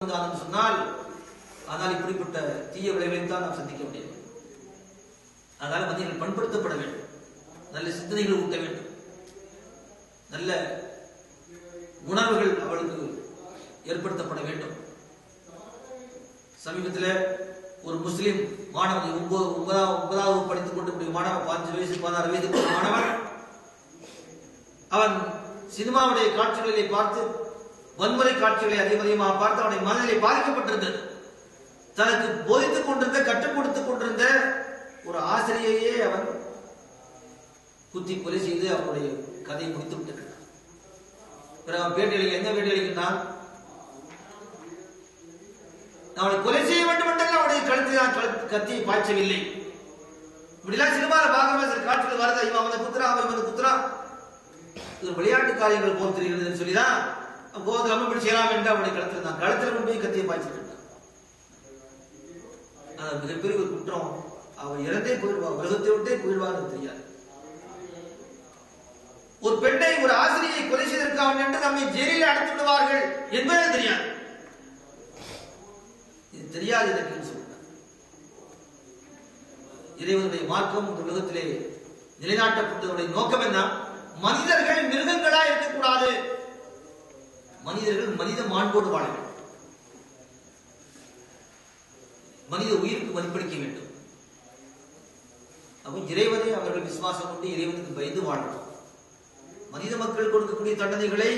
தான் என்று சொன்னால் ஆனால் இப்படிப்பட்ட தீய விளைவுகளையும் தான் நாம் சந்திக்க முடியும் அதனால மனிதர்கள் பண்படுத்தப்பட வேண்டும் நல்ல சிந்தனைகள் ஊட்ட வேண்டும் நல்ல உணர்வுகள் அவளுக்கு ஏற்படுத்தப்பட வேண்டும் சமீபத்தில் ஒரு முஸ்லிம் மாணவன் ஒன்பது ஒன்பதாவது ஒன்பதாவது வகுப்பு படித்துக் கொண்டிருக்கிற மாணவன் பாஞ்சு வயசு பதினாறு வயது உள்ள மாணவன் அவன் சினிமாவுடைய காட்சிகளை பார்த்து வன்முறை காட்சிகளை அதிகம் அதிகமாக பார்த்து அவனுடைய மனநிலை பாதிக்கப்பட்டிருந்தது தனக்கு போதித்துக் கொண்டிருந்த கற்றுக் கொடுத்துக் கொண்டிருந்த ஒரு ஆசிரியையே அவன் குத்தி கொலை செய்து அவனுடைய கதையை முடித்து விட்டிருக்கிறான் பிறகு அவன் பேட்டி அளிக்க என்ன பேட்டி அளிக்கிறான் நான் அவனை கொலை செய்ய வேண்டும் என்றால் அவனுடைய கழுத்தில் நான் கழுத்து- கத்தியை பாய்ச்சவில்லை இப்படிலாம் சினிமாவில் பார்க்கவே சில காட்சிகள் வருது இவன் அவனை குத்துறான் அவன் இவனை குத்துறான் இது ஒரு விளையாட்டு காரியங்கள் போல் தெரிகிறதுன்னு சொல்லிதான் போது நம்ம இப்படி செய்யலாம் என்று அவனுடைய கழுத்தில் நான் கழுத்தில் கொண்டு போய் கத்தியை பாய்ச்சிட்டு இருந்தான் அது மிகப்பெரிய ஒரு குற்றம் அவன் இறந்தே போயிடுவா உலகத்தை விட்டே போயிடுவான்னு தெரியாது ஒரு பெண்ணை ஒரு ஆசிரியை கொலை செய்திருக்கான் என்று நம்மை ஜெயிலில் அடைத்து விடுவார்கள் என்பதே தெரியாது இது தெரியாது எனக்கு என்று சொல்றார் இறைவனுடைய மார்க்கம் இந்த உலகத்திலே நிலைநாட்டப்பட்டதனுடைய நோக்கம் என்ன மனிதர்கள் மிருகங்களா இருக்கக்கூடாது மனிதர்கள் மனித மாண்போடு வாழ வேண்டும் மனித உயிருக்கு மதிப்பளிக்க வேண்டும் அப்போ இறைவனை அவர்கள் விசுவாசம் கொண்டு இறைவனுக்கு பயந்து வாழணும் மனித மக்கள் கொடுக்கக்கூடிய தண்டனைகளை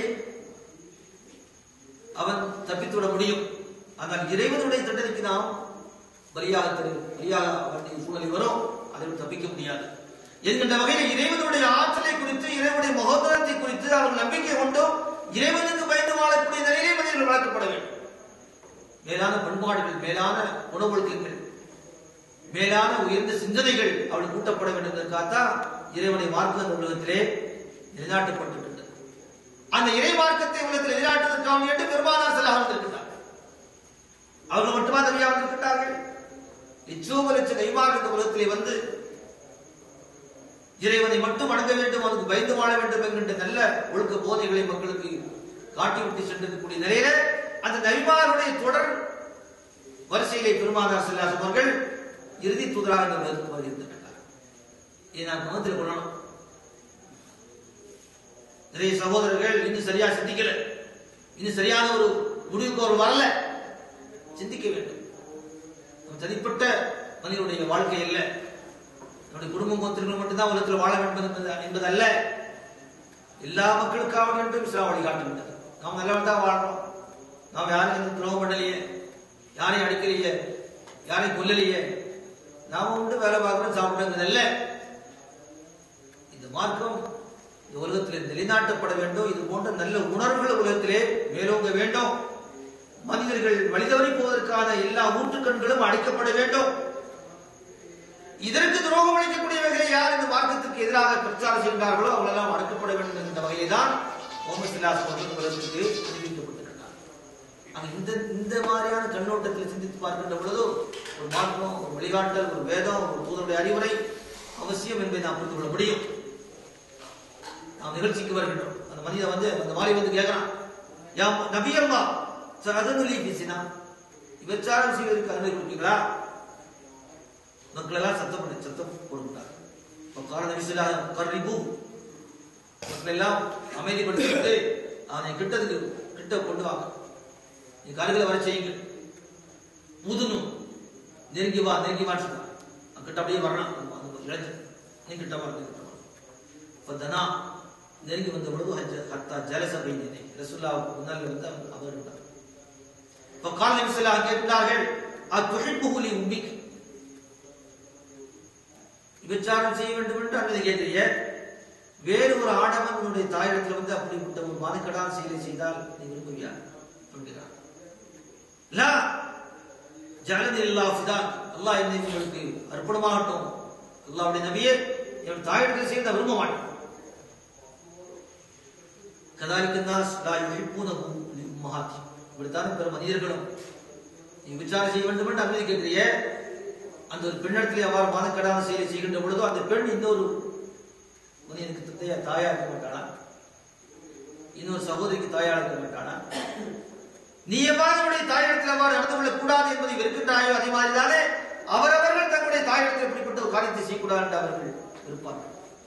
அவன் தப்பித்துவிட முடியும் ஆனால் இறைவனுடைய தண்டனைக்கு நாம் பலியாக தெரு பலியாக வேண்டிய சூழ்நிலை வரும் அதை விட்டு தப்பிக்க முடியாது என்கின்ற வகையில் இறைவனுடைய ஆற்றலை குறித்து இறைவனுடைய மகோதரத்தை குறித்து அவர்கள் நம்பிக்கை கொண்டும் இறைவனுக்கு பயந்து வாழக்கூடிய நிலையிலே மனிதர்கள் வளர்க்கப்பட வேண்டும் மேலான பண்பாடுகள் மேலான உணவொழுக்கங்கள் மேலான உயர்ந்த சிந்தனைகள் அவளுக்கு கூட்டப்பட வேண்டும் என்பதற்காகத்தான் இறைவனை மார்க்க அந்த உலகத்திலே நிலைநாட்டப்பட்டிருக்கின்றது அந்த இறை மார்க்கத்தை உலகத்தில் நிலைநாட்டுவதற்காக என்று பெருமானார் செல்ல வந்திருக்கிறார் அவர்கள் மட்டுமா தனியாக வந்திருக்கிறார்கள் லட்சோப லட்ச நெய்மார் இந்த உலகத்திலே வந்து இறைவனை மட்டும் வணங்க வேண்டும் அவனுக்கு பயந்து வாழ வேண்டும் என்கின்ற நல்ல ஒழுக்க போதைகளை மக்களுக்கு காட்டிவிட்டு சென்றிருக்கக்கூடிய நிலையில அந்த நபிமாருடைய தொடர் வரிசையிலே பெருமானார் செல்லாசம் அவர்கள் இறுதி தூதராக இந்த உலகத்துக்கு வருகின்றார் இதை நான் கவனத்தில் கொள்ளணும் நிறைய சகோதரர்கள் இன்னும் சரியா சிந்திக்கல இன்னும் சரியான ஒரு முடிவுக்கு ஒரு வரல சிந்திக்க வேண்டும் நம்ம தனிப்பட்ட மனிதனுடைய வாழ்க்கை இல்லை நம்முடைய குடும்பம் கோத்திரங்கள் மட்டும்தான் உலகத்தில் வாழ வேண்டும் என்பது என்பதல்ல எல்லா மக்களுக்காக வேண்டும் இஸ்லாம் வழிகாட்டுகின்றது நாம் நல்லவன் தான் வாழ்றோம் நாம் யாரையும் எந்த துரோகம் பண்ணலையே யாரையும் அடிக்கலையே யாரையும் கொல்லலையே நாம உண்டு வேலை பார்க்கிறோம் சாப்பிடுறது அல்ல இந்த மார்க்கம் இந்த உலகத்திலே நிலைநாட்டப்பட வேண்டும் இது போன்ற நல்ல உணர்வுகள் உலகத்திலே மேலோங்க வேண்டும் மனிதர்கள் வழிதவறி போவதற்கான எல்லா ஊற்றுக்கண்களும் அடைக்கப்பட வேண்டும் இதற்கு துரோகம் அளிக்கக்கூடியவர்களை யார் இந்த மார்க்கத்துக்கு எதிராக பிரச்சாரம் செய்கின்றார்களோ அவர்களெல்லாம் அடக்கப்பட வேண்டும் என்ற வகையிலே தான் முகமது சில்லாஸ் அவர்கள் உலகத்துக்கு தெரிவிக்கப்பட்டிருக்கிறார் ஆனா இந்த இந்த மாதிரியான கண்ணோட்டத்தில் சிந்தித்து பார்க்கின்ற பொழுது ஒரு மார்க்கம் ஒரு வழிகாட்டல் ஒரு வேதம் ஒரு தூதருடைய அறிவுரை அவசியம் என்பதை நாம் புரிந்து கொள்ள முடியும் நாம் நிகழ்ச்சிக்கு வருகின்றோம் அந்த மனிதன் வந்து அந்த மாலை வந்து கேட்கிறான் யா நபி அல்லா சார் அதனுள்ளி பேசினா விபச்சாரம் செய்வதற்கு அனுமதி கொடுப்பீங்களா மக்கள் எல்லாம் சத்தம் பண்ணி சத்தம் போடுகிறார் இப்போ காரண விசிலா கர்ரிபு மக்கள் எல்லாம் அமைதிப்படுத்திட்டு அவனை கிட்டதுக்கு கிட்ட கொண்டு வாங்க நீ கால்களை வர செய்யுங்க முதுனும் நெருங்கி வா நெருங்கி வான்னு சொன்னான் அவன் கிட்ட அப்படியே வர்றான் அந்த இளைஞன் நீ கிட்ட வா நீ கிட்ட வா இப்போ தனா நெருங்கி வந்த பொழுது ஹஜ்ஜ ஹத்தா ஜலச பைனினை ரசூல்லாவுக்கு முன்னால் வந்து அவர் அவர் இருந்தார் இப்போ கால் நபிசல்லா கேட்கிறார்கள் அத்துஹிப்புஹு லி உம்மிக் விபச்சாரம் செய்ய வேண்டும் என்று அனுமதி கேட்கிறீங்க வேறு ஒரு ஆடவன் உன்னுடைய தாயிடத்தில் வந்து அப்படிப்பட்ட ஒரு மதுக்கடான செயலை செய்தால் நீ விரும்புவியா சொல்கிறார் லா ஜலதி அல்லா ஃபிதான் அல்லாஹ் என்னை உங்களுக்கு அர்ப்பணமாகட்டும் அல்லாஹ்வுடைய நபியே என் தாயிடத்தில் செய்த விரும்ப மாட்டேன் கதாலிக்கு நாஸ் லா யுஹிப்பூனஹு லி உம்மஹாத்தி இப்படித்தான் பிற மனிதர்களும் நீ விசாரணை செய்ய வேண்டும் என்று அனுமதி கேட்கிறிய அந்த ஒரு பெண்ணிடத்திலே அவ்வாறு மாதக்கடான செயலை செய்கின்ற பொழுதோ அந்த பெண் இன்னொரு மனிதனுக்கு தந்தையா தாயா இருக்க மாட்டானா இன்னொரு சகோதரிக்கு தாயா இருக்க மாட்டானா நீ எவ்வாறு உடைய தாயிடத்தில் அவ்வாறு நடந்து கொள்ளக் கூடாது என்பதை வெறுக்கின்றாயோ அதே மாதிரிதானே அவரவர்கள் தங்களுடைய தாயிடத்தில் இப்படிப்பட்ட ஒரு காரியத்தை செய்யக்கூடாது என்று அவர்கள் இருப்பார்கள்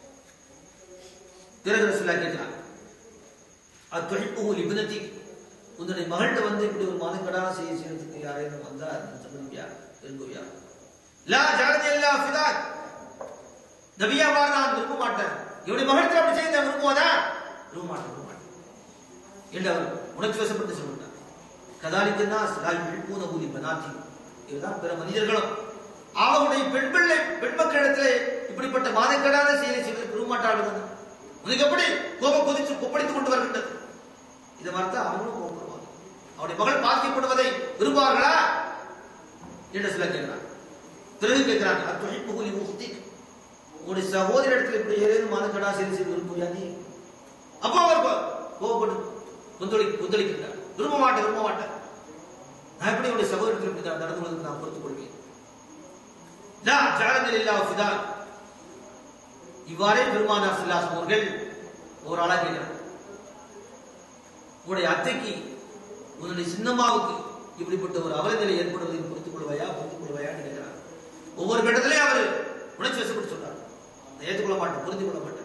பிறகு ரசூல்லா கேட்கிறார் அத்தொழிப்பு இபுனத்தி உன்னுடைய மகள்கிட்ட வந்து இப்படி ஒரு மாதக்கடான செய்ய செய்யறதுக்கு யாரேனும் வந்தா சம்பந்தியா விரும்புவியா லா ஜாதி அல்லா ஃபிதாக் நபியாவா நான் விரும்ப மாட்டேன் இவனுடைய மகள்கிட்ட அப்படி செய்ய நான் விரும்புவதா விரும்ப மாட்டேன் விரும்ப மாட்டேன் என்று அவர் உணர்ச்சி வசப்பட்டு சொல்லிட்டார் கதாலிக்கன்னா சிலாய் விழுப்பூன ஊதி பனாத்தி இதுதான் பிற மனிதர்களும் அவருடைய பெண் பிள்ளை பெண் மக்களிடத்திலே இப்படிப்பட்ட மாதக்கடான செயலை செய்வதற்கு விரும்பமாட்டார்கள் உனக்கு எப்படி கோபம் கொதித்து கொப்பளித்துக் கொண்டு வருகின்றது இதை மறுத்தா அவங்களும் கோபப்படுவாங்க அவருடைய மகள் பாதிக்கப்படுவதை விரும்புவார்களா என்று சில கேட்கிறார் பிறகு கேட்கிறாங்க அத்துழைப்பு கூலி முக்தி உங்களுடைய சகோதரி இடத்துல இப்படி ஏதேனும் மாதக்கடா செயல் செய்து விரும்புவியா நீ அப்போ அவர் கோ- கோபப்பட்டு கொந்தளி கொந்தளிக்கிறார் விரும்ப மாட்டேன் விரும்ப மாட்டேன் நான் எப்படி உடைய சகோதரத்தில் இப்படி நான் நடந்து கொள்வதற்கு நான் பொறுத்துக் கொள்வேன் லா ஜஅலனி லில்லாஹ் ஃபிதா இவ்வாறே பெருமானார் ஸல்லல்லாஹு அவர்கள் ஒரு ஆளா கேட்கிறார் உன்னுடைய அத்தைக்கு உன்னுடைய சின்னம்மாவுக்கு இப்படிப்பட்ட ஒரு அவலநிலை ஏற்படுவதை பொறுத்துக் கொள்வாயா பொறுத்துக் கொள்வாயா கேட்கிறார் ஒவ்வொரு கட்டத்திலையும் அவர் உணர்ச்சி வசப்பட்டு சொல்றார் நான் ஏற்றுக்கொள்ள மாட்டேன் புரிந்து கொள்ள மாட்டேன்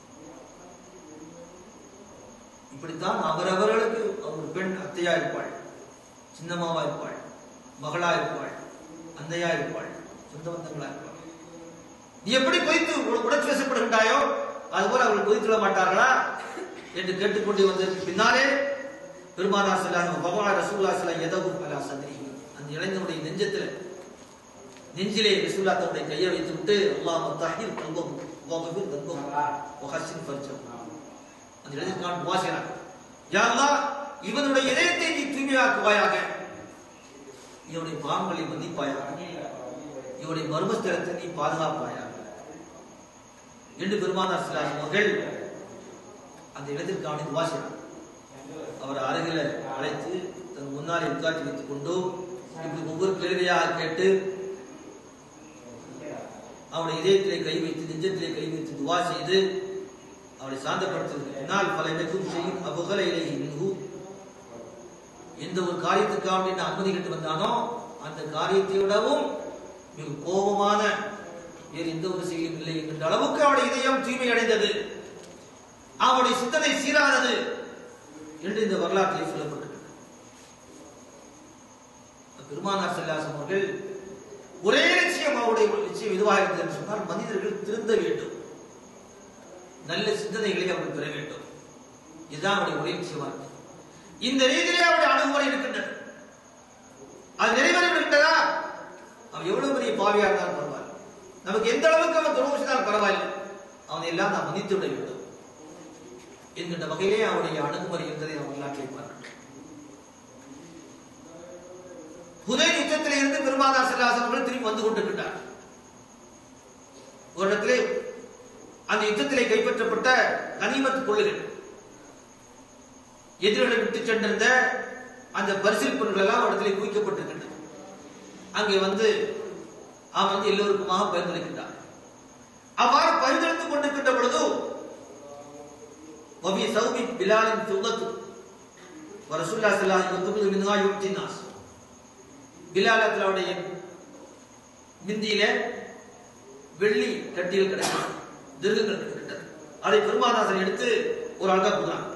இப்படித்தான் அவரவர்களுக்கு ஒரு பெண் அத்தையா இருப்பாள் சின்னம்மாவா இருப்பாள் மகளா இருப்பாள் அந்தையா இருப்பாள் சொந்த பந்தங்களா இருப்பாள் நீ எப்படி கொதித்து உ- உணர்ச்சி வசப்படுகின்றாயோ அதுபோல அவர்கள் கொதித்துவிட மாட்டார்களா என்று கேட்டுக்கொண்டு வந்ததற்கு பின்னாலே பெருமானார் செல்லாங்க பகவா ரசூல்லா செல்லா எதவும் அலா சந்திரி அந்த இளைஞனுடைய நெஞ்சத்தில் நெஞ்சிலே ரசூல்லா தன்னுடைய கையை வைத்து விட்டு அல்லாஹ் தஹீர் கல்பம் வகஃபிர் தன்பம் வஹஸ்ஸின் ஃபர்ஜம் அந்த இளைஞருக்கான துவா செய்கிறார் யா அல்லாஹ் இவனுடைய இதயத்தை நீ தூய்மையாக்குவாயாக இவனுடைய பாவங்களை மன்னிப்பாயாக இவனுடைய மர்மஸ்தலத்தை நீ பாதுகாப்பாயாக என்று பெருமானார் சிலாஸ் அவர்கள் அந்த இடத்திற்கான துவா செய்கிறார் அவர் அருகில அழைத்து தன் முன்னாலே உட்கார்த்தி வைத்துக் கொண்டு இப்படி ஒவ்வொரு கேள்வியாக கேட்டு அவருடைய இதயத்திலே கை வைத்து நெஞ்சத்திலே கை வைத்து துவா செய்து அவரை சாந்தப்படுத்துவதற்கு பின்னால் பல எனக்கும் செய்யும் அபுகல இலைகி மிகு எந்த ஒரு காரியத்துக்காக என்ன அனுமதி கேட்டு வந்தானோ அந்த காரியத்தை விடவும் மிக கோபமான வேறு எந்த ஒரு செயலும் இல்லை என்கின்ற அளவுக்கு அவருடைய இதயம் தூய்மை அடைந்தது அவருடைய சிந்தனை சீரானது என்று இந்த வரலாற்றில் சொல்லப்பட்டிருக்கிறது பெருமானார் செல்லாசம் அவர்கள் ஒரே லட்சியம் அவருடைய லட்சியம் எதுவாக இருந்தது என்று சொன்னால் மனிதர்கள் திருந்த வேண்டும் நல்ல சிந்தனைகளை அவர்கள் பெற வேண்டும் இதுதான் அவருடைய ஒரே லட்சியமா இருக்கு இந்த ரீதியிலே அவருடைய அணுகுமுறை இருக்கின்றது அது நிறைவேறிவிட்டதா அவன் எவ்வளவு பெரிய பாவியா இருந்தாலும் பரவாயில்லை நமக்கு எந்த அளவுக்கு அவன் துரோகம் செய்தாலும் பரவாயில்லை அவனை எல்லாம் நாம் மன்னித்து விட வேண்டும் என்கின்ற வகையிலே அவருடைய அணுகுமுறை இருந்ததை நாம் வரலாற்றை பார்க்கிறோம் புதை யுத்தத்திலே இருந்து பெருமானார் செல்லாசன் அவர்கள் திரும்பி வந்து கொண்டிருக்கிறார் ஒரு இடத்திலே அந்த யுத்தத்திலே கைப்பற்றப்பட்ட கனிமத் கொள்ளுகள் எதிரிகளை விட்டு சென்றிருந்த அந்த பரிசில் பொருட்கள் எல்லாம் ஒரு இடத்திலே குவிக்கப்பட்டிருக்கின்றன அங்கே வந்து அவன் வந்து எல்லோருக்குமாக பரிந்துரைக்கின்றான் அவ்வாறு பரிந்துரைத்துக் கொண்டிருக்கின்ற பொழுது وفي ثوب بلال فضة ورسول الله صلى الله عليه وسلم منها يؤتي الناس பிலால் அவருடைய மிந்தியில வெள்ளி கட்டிகள் கிடைக்கும் திருகங்கள் கிட்டத்தட்ட அதை பெருமாதாசன் எடுத்து ஒரு அழகா கொடுத்தான்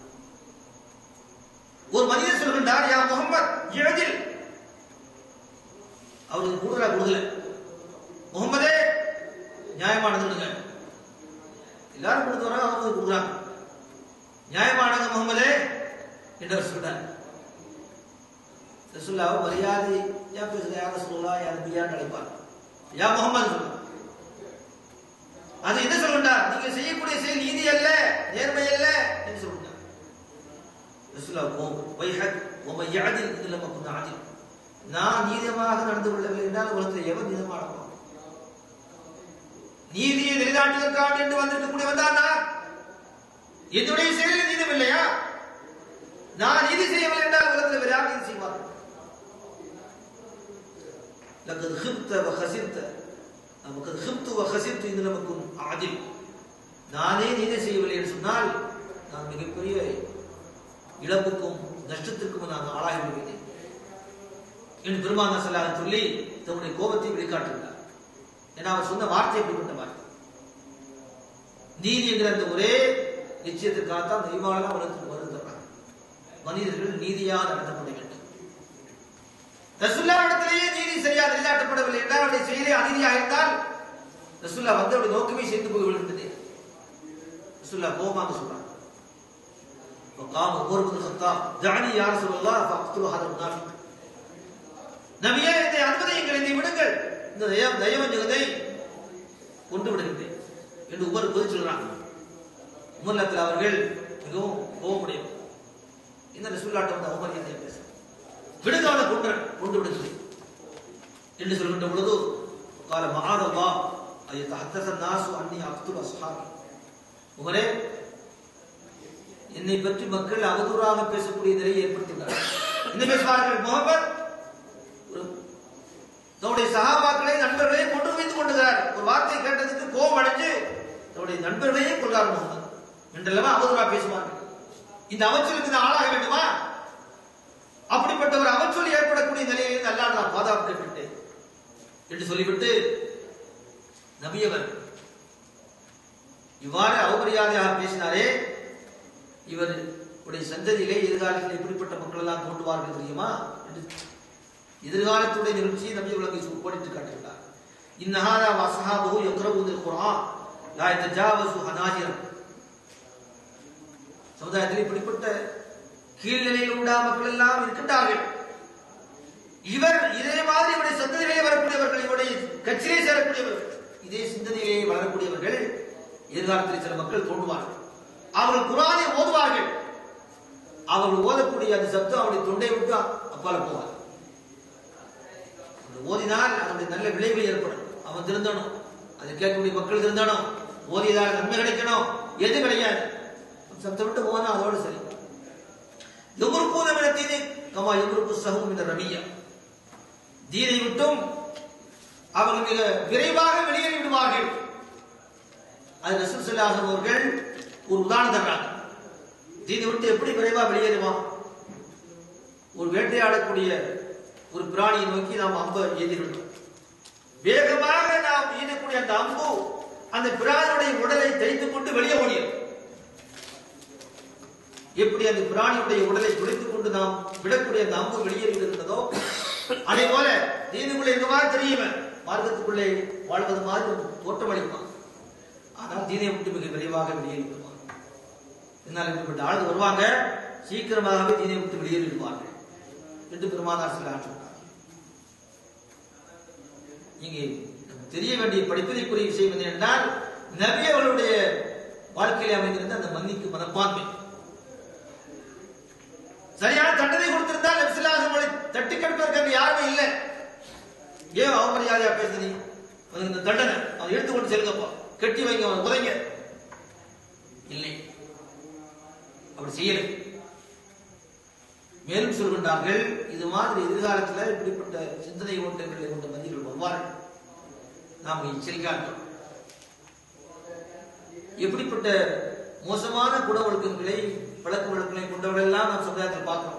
ஒரு மனிதர் சொல்கின்றார் யா முகமது எழுதில் அவருக்கு கூடுதலா கொடுக்கல முகமதே நியாயமானது கொடுங்க எல்லாரும் கொடுத்து வர அவங்க கொடுக்குறாங்க நியாயமானது முகமதே என்று அவர் சொல்றார் ரசூல்லாவை மரியாதை ஏன் பேசுங்க யார் ரசூல்லா யார் நபியான்னு அழைப்பார் யா முகமது சொல்லுங்க அது என்ன சொல்லுண்டார் நீங்க செய்யக்கூடிய செயல் நீதி அல்ல நேர்மை அல்ல என்று சொல்லுண்டார் ரசூல்லா ஓ வைஹக் உமை யாதில் இதில் நமக்கு ஆதில் நான் நீதமாக நடந்து கொள்ளவில்லை என்றால் உலகத்தில் எவன் நீதமாக நடப்பான் நீதியை நிலைநாட்டுவதற்காக என்று வந்திருக்கக்கூடிய வந்தான் நான் என்னுடைய செயலில் நீதம் இல்லையா நான் நீதி செய்யவில்லை என்றால் உலகத்தில் வேறு யார் நீதி செய்வார் لقد خبت وخسرت لقد خبت وخسرت إن لم أكن عادل நானே நீதி செய்யவில்லை என்று சொன்னால் நான் மிகப்பெரிய இழப்புக்கும் நஷ்டத்திற்கும் நான் ஆளாகி விடுவேன் என்று பெருமானா செல்லாத சொல்லி தன்னுடைய கோபத்தை வெளிக்காட்டுகிறார் ஏன்னா அவர் சொன்ன வார்த்தை எப்படிப்பட்ட வார்த்தை நீதி என்கிற அந்த ஒரே நிச்சயத்திற்காகத்தான் தெய்வாளெல்லாம் வளர்த்து வருகிறார் மனிதர்கள் நீதியாக நடத்தப்பட வேண்டும் ரசுல்லா இடத்திலேயே நீதி சரியாக நிலைநாட்டப்படவில்லை என்றால் அவருடைய செயலே அநீதியாக இருந்தால் ரசுல்லா வந்து அவருடைய நோக்கமே சேர்ந்து போய் விழுந்தது ரசுல்லா கோபமாக சொல்றாங்க وقام عمر بن الخطاب دعني يا رسول الله فاقتل هذا المنافق நபியே இதை அனுமதியுங்கள் இதை விடுங்கள் இந்த தய தயவஞ்சகத்தை கொண்டு விடுகின்றேன் என்று உமர் பதில் சொல்றாங்க உமர்லத்தில் அவர்கள் மிகவும் கோபமுடையவர் இந்த ரசூல்லாட்டம் வந்து அவமரியாதையை பேச விடுங்க அவனை கொண்டு கொண்டு விடுகிறேன் என்று சொல்கின்ற பொழுது கால மகாரவா ஐய தஹத்தச நாசு அன்னி அப்துல் அஸ்ஹாபி உமரே என்னை பற்றி மக்கள் அவதூறாக பேசக்கூடிய நிலையை ஏற்படுத்தினார் என்ன பேசுவார்கள் முகமது ஒரு தன்னுடைய சகாபாக்களை நண்பர்களையும் கொண்டு வைத்துக் கொண்டுகிறார் ஒரு வார்த்தை கேட்டதுக்கு கோபம் அடைஞ்சு தன்னுடைய நண்பர்களையே கொள்ளார் முகமது என்றெல்லாம் அவதூறா பேசுவார்கள் இந்த அவச்சலுக்கு நான் ஆளாக வேண்டுமா அப்படிப்பட்ட ஒரு அவச்சொல் ஏற்படக்கூடிய நிலையிலிருந்து அல்லாஹ் நான் பாதுகாக்க விட்டேன் என்று சொல்லிவிட்டு நபியவர் இவ்வாறு அவமரியாதையாக பேசினாரே இவர் உடைய சந்ததியிலே எதிர்காலத்தில் எப்படிப்பட்ட மக்கள் எல்லாம் தோன்றுவார்கள் தெரியுமா என்று எதிர்காலத்துடைய நிகழ்ச்சியை நபி உலகை கோடிட்டு காட்டுகிறார் இன்னஹாரா வசஹாபு யக்ரவுல் குர்ஆன் லா யதஜாவசு ஹனாஜிரம் சமுதாயத்தில் இப்படிப்பட்ட கீழ்நிலையில் உண்டா மக்கள் எல்லாம் இருக்கின்றார்கள் இவர் இதே மாதிரி இவருடைய சந்ததியிலே வரக்கூடியவர்கள் இவருடைய கட்சியிலே சேரக்கூடியவர்கள் இதே சிந்தனையிலே வளரக்கூடியவர்கள் எதிர்காலத்தில் சில மக்கள் தோன்றுவார்கள் அவர்கள் குரானை ஓதுவார்கள் அவர்கள் ஓதக்கூடிய அந்த சப்தம் அவருடைய தொண்டை விட்டு அப்பால போவார் ஓதினால் அதனுடைய நல்ல விளைவுகள் ஏற்படும் அவன் திருந்தணும் அதை கேட்கக்கூடிய மக்கள் திருந்தணும் ஓதியதால் நன்மை கிடைக்கணும் எது கிடையாது சப்தம் விட்டு போனா அதோட சரி எவருக்கும் நம்ம தீனை கமா எவருக்கு சகும் இந்த ரமியா தீனை விட்டும் அவர்கள் மிக விரைவாக வெளியேறி விடுவார்கள் அது ரசூல் சல்லாஹம் அவர்கள் ஒரு உதாரணம் தர்றாங்க தீனை விட்டு எப்படி விரைவா வெளியேறுவான் ஒரு வேட்டையாடக்கூடிய ஒரு பிராணியை நோக்கி நாம் அம்ப எதிர்கொண்டோம் வேகமாக நாம் ஈடக்கூடிய அந்த அம்பு அந்த பிராணியுடைய உடலை தைத்துக் கொண்டு வெளியே ஓடியது எப்படி அந்த பிராணியுடைய உடலை துளைத்துக் கொண்டு நாம் விடக்கூடிய அந்த அம்பு வெளியேறி விடுகின்றதோ அதே போல தீனுக்குள்ள எங்க மாதிரி தெரியுமே மார்க்கத்துக்குள்ளே வாழ்வது மாதிரி ஒரு தோற்றம் அளிப்பான் ஆனால் தீனை விட்டு மிக விரைவாக வெளியேறி விடுவான் என்னால் இப்படிப்பட்ட ஆளுங்க வருவாங்க சீக்கிரமாகவே தீனை விட்டு வெளியேறி விடுவார்கள் என்று பெருமானார் சில சொன்னார் இங்கே நமக்கு தெரிய வேண்டிய படிப்பதற்குரிய விஷயம் என்ன என்றால் நபி அவர்களுடைய வாழ்க்கையில் அமைந்திருந்த அந்த மன்னிக்கு மனப்பான்மை சரியான தண்டனை கொடுத்திருந்தால் நபிசிலாசங்களை தட்டி கெடுப்பதற்கு அங்க யாருமே இல்லை ஏன் அவமரியாதையா பேசுறீ உனக்கு இந்த தண்டனை அதை எடுத்துக்கொண்டு செல்லுங்கப்பா கட்டி வைங்க அவன் உதைங்க இல்லை அப்படி செய்யலை மேலும் சொல்கின்றார்கள் இது மாதிரி எதிர்காலத்தில் இப்படிப்பட்ட சிந்தனை ஓட்டங்களை கொண்ட மனிதர்கள் வருவார்கள் நாம் எச்சரிக்கா இருக்கணும் எப்படிப்பட்ட மோசமான குண ஒழுக்கங்களை பழக்க வழக்கங்களை கொண்டவர்கள் எல்லாம் நாம் சமுதாயத்தில் பார்க்கிறோம்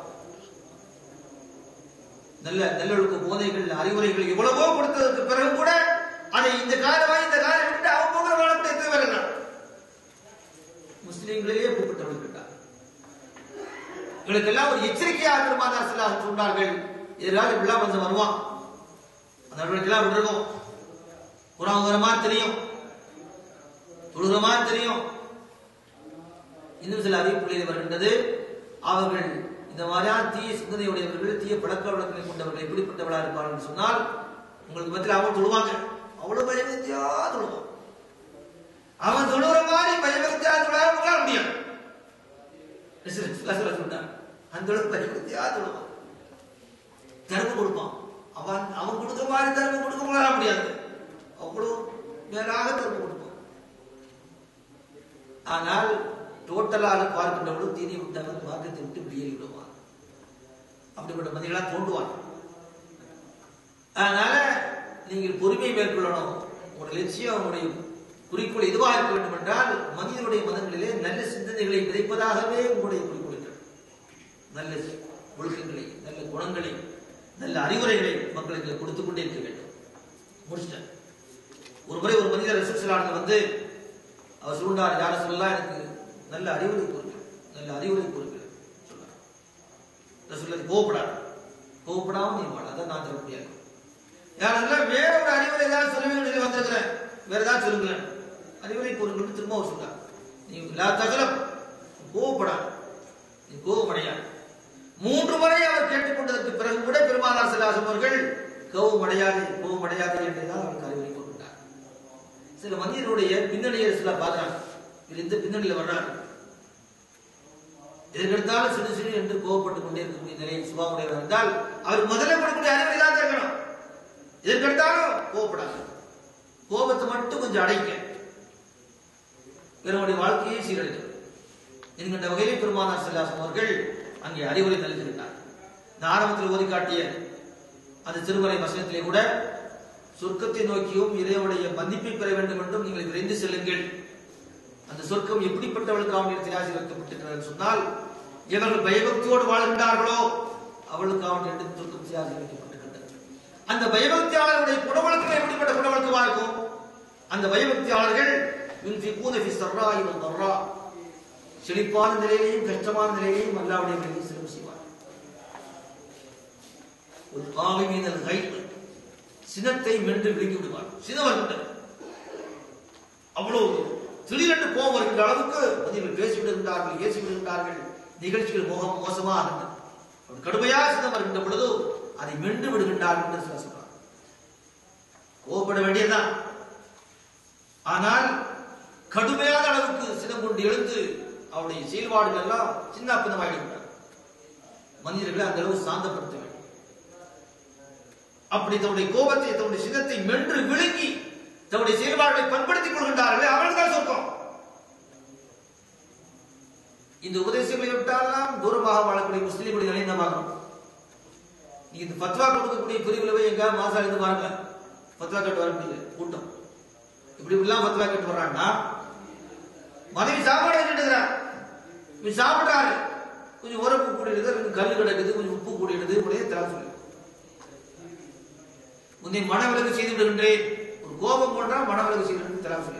நல்ல நல்லொழுக்க போதைகள் அறிவுரைகள் எவ்வளவோ கொடுத்ததற்கு பிறகு கூட அதை இந்த காலமா இந்த காலம் விட்டு அவங்க போகிற வாழக்கூடிய தேவையில்லை முஸ்லிம்களிலேயே கூப்பிட்டவர்கள் இருக்கார் இவளுக்கெல்லாம் ஒரு எச்சரிக்கையாக பெருமானார் சில சொன்னார்கள் எதிராக இப்படிலாம் கொஞ்சம் வருவான் அந்த நடவடிக்கைலாம் விட்டுருக்கும் குரான் வர மாதிரி தெரியும் தொழுகிற மாதிரி தெரியும் இன்னும் சில அறிவிப்புகளில் வருகின்றது அவர்கள் இந்த மாதிரியான தீய சிந்தனையுடையவர்கள் தீய பழக்க வழக்கங்களை கொண்டவர்கள் எப்படிப்பட்டவளா இருப்பார்கள் என்று சொன்னால் உங்களுக்கு மத்தியில் அவங்க தொழுவாங்க அவ்வளவு பயபக்தியா தொழுவான் அவன் தொழுகிற மாதிரி பயபக்தியா தொழாத உங்களால முடியாது சொல்லிட்டான் அந்த அளவுக்கு பயபக்தியா தொழுவான் தர்மம் கொடுப்பான் அவன் அவன் கொடுக்குற மாதிரி தர்மம் கொடுக்க உங்களால முடியாது அவ்வளவு மேலாக தர்மம் கொடுப்பான் ஆனால் டோட்டலாக பார்க்கின்ற பொழுது தீனி விட்டவன் மார்க்கத்தை விட்டு வெளியேறி விடுவான் அப்படிப்பட்ட மனிதர்களாக தோண்டுவான் அதனால நீங்கள் பொறுமை மேற்கொள்ளணும் உங்களுடைய லட்சியம் உங்களுடைய குறிக்கோள் எதுவாக இருக்க வேண்டும் என்றால் மனிதனுடைய மதங்களிலே நல்ல சிந்தனைகளை விதைப்பதாகவே உங்களுடைய குறிக்கோள் இருக்கிறது நல்ல ஒழுக்கங்களை நல்ல குணங்களை நல்ல அறிவுரைகளை மக்களுக்கு கொடுத்து கொண்டே இருக்க வேண்டும் முடிச்சிட்டேன் ஒரு முறை ஒரு மனிதர் ரசூசலானது வந்து அவர் சொல்றார் யார சொல்லலாம் எனக்கு நல்ல அறிவுரை கூறுங்கள் நல்ல அறிவுரை கூறுங்கள் சொன்னார் ரசூலுல்லாஹி கோபப்படாது கோபப்படாம நீ வாழ அதான் நான் தர முடியாது யாரெல்லாம் வேற ஒரு அறிவுரை ஏதாவது சொல்லுவீங்கன்னு சொல்லி வந்திருக்கிறேன் வேற ஏதாவது சொல்லுங்களேன் அறிவுரை கூறுங்கள்னு திரும்ப அவர் சொல்றார் நீ லா தகலம் கோபப்படாது நீ கோபமடையாது மூன்று முறை அவர் கேட்டுக்கொண்டதற்கு பிறகு கூட பெருமானார் செல்லாசம் அவர்கள் கோபமடையாது கோபமடையாது என்றுதான் அவருக்கு அறிவுரை கூறுகின்றார் சில மனிதனுடைய பின்னணியை சில பார்க்கிறாங்க இவர் இந்த பின்னணியில வர்றாரு எதற்கெடுத்தாலும் சிறு சிறு என்று கோபப்பட்டுக் கொண்டே இருக்கக்கூடிய நிலையில் சுபாவுடையவர் இருந்தால் அவர் முதல்ல கொடுக்கக்கூடிய அறிவுரை தான் இருக்கணும் எதற்கெடுத்தாலும் கோபப்படாது கோபத்தை மட்டும் கொஞ்சம் அடைக்க பிறனுடைய வாழ்க்கையை சீரழிக்கிறது என்கின்ற வகையில் பெருமானார் செல்லாசம் அவர்கள் அங்கே அறிவுரை நல்கிவிட்டார் இந்த ஆரம்பத்தில் ஓதி காட்டிய அந்த திருமறை வசனத்திலே கூட சொர்க்கத்தை நோக்கியும் இறைவனுடைய மன்னிப்பை பெற வேண்டும் என்றும் நீங்கள் விரைந்து செல்லுங்கள் அந்த சொர்க்கம் எப்படிப்பட்டவளுக்காக நிறுத்தினாசி வைக்கப்பட்டிருக்கிறது சொன்னால் எவர்கள் பயபக்தியோடு வாழ்கின்றார்களோ அவளுக்காக என்று சொர்க்கம் தியாசி வைக்கப்பட்டிருக்கின்றது அந்த பயபக்தியாளருடைய குணவழக்கம் எப்படிப்பட்ட குணவழக்கமா இருக்கும் அந்த பயபக்தியாளர்கள் யுன்ஃபிகூன ஃபி ஸர்ராஇ வல் தர்ரா செழிப்பான நிலையிலையும் கஷ்டமான நிலையிலையும் அல்லாவுடைய வழியில் செலவு செய்வார் ஒரு காவி மீதல் கைப் சினத்தை மென்று விழுங்கி விடுவார் சினம் வருகின்றது அவ்வளவு திடீரென்று கோபம் வருகின்ற அளவுக்கு பதில்கள் பேசி விடுகின்றார்கள் ஏசி விடுகின்றார்கள் நிகழ்ச்சிகள் மோகம் மோசமாக இருந்தது கடுமையாக சினம் வருகின்ற பொழுது அதை மென்று விடுகின்றார்கள் என்று சில சொல்றார் கோபப்பட வேண்டியதுதான் ஆனால் கடுமையான அளவுக்கு சினம் கொண்டு எழுந்து அவருடைய செயல்பாடுகள் எல்லாம் சின்ன பின்னமாயிடுகிறார் மனிதர்களை அந்த அளவு சாந்தப்படுத்த வேண்டும் அப்படி தன்னுடைய கோபத்தை தன்னுடைய சினத்தை மென்று விழுங்கி தன்னுடைய செயல்பாடுகளை பண்படுத்திக் கொள்கின்றார்களே அவர்கள் தான் சொர்க்கம் இந்த உபதேசங்களை விட்டாலாம் தூரமாக வாழக்கூடிய முஸ்லீம்களுடைய நிலை என்ன பார்க்கணும் நீங்க இந்த பத்வா கொடுக்கக்கூடிய பிரிவுல போய் எங்க மாசா இருந்து பாருங்க பத்வா கேட்டு வர முடியல கூட்டம் இப்படி எல்லாம் பத்வா கேட்டு வர்றாங்கன்னா மனைவி சாப்பாடு வச்சுட்டுக்கிறார் இவன் சாப்பிட்டாரு கொஞ்சம் உரப்பு கூடிடுது கொஞ்சம் கல் கிடக்குது கொஞ்சம் உப்பு கூடிடுது இப்படியே தர சொல்லு உன்னை மனவிலகு செய்து விடுகின்றேன் ஒரு கோபம் போன்றா மனவிலகு செய்து தர சொல்லு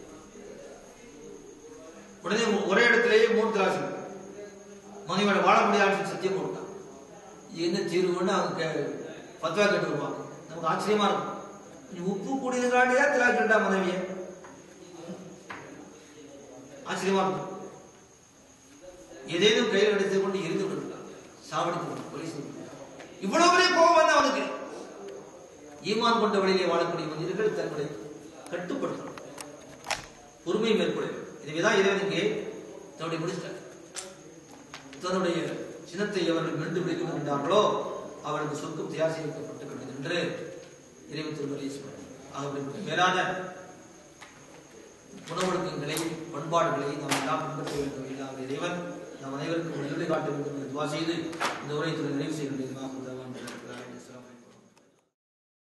உடனே ஒரே இடத்திலேயே மூணு தராசு மனைவியோட வாழ முடியாதுன்னு சத்தியம் போட்டான் இது என்ன தீர்வுன்னு அவங்க கே- பத்வா கேட்டு வருவாங்க நமக்கு ஆச்சரியமா இருக்கும் கொஞ்சம் உப்பு கூடியதுக்காண்டியா திராட்சை கேட்டா மனைவியை ஆச்சரியமா இருக்கும் ஏதேனும் கையில் எடுத்துக் கொண்டு எரிந்து விடுகிறார் சாவடித்து விடுகிறார், கொலை செய்து விடுகிறார். இவ்வளவு பெரிய கோபம் வந்து அவனுக்கு ஈமான் கொண்ட வழியிலே வாழக்கூடிய மனிதர்கள் தங்களை கட்டுப்படுத்தணும் பொறுமை மேற்கொள்ள வேண்டும். இதுவேதான் இறைவன் இங்கே தன்னுடைய முடிச்சிட்டார் தன்னுடைய சினத்தை அவர்கள் மென்று விடுகின்றார்களோ அவருக்கு சொர்க்கம் தயார் செய்யப்பட்டுவிட்டது என்று இறைவன் திருமலை சொல்றார் ஆகவே மேலான குணவழக்கங்களை பண்பாடுகளை நாம் எல்லாம் பின்பற்ற வேண்டும் இல்லாத இறைவன் நம் அனைவருக்கும் நிலை காட்ட வேண்டும் என்று துவா செய்து இந்த உரையத்துடன் நிறைவு செய்கின்றதாக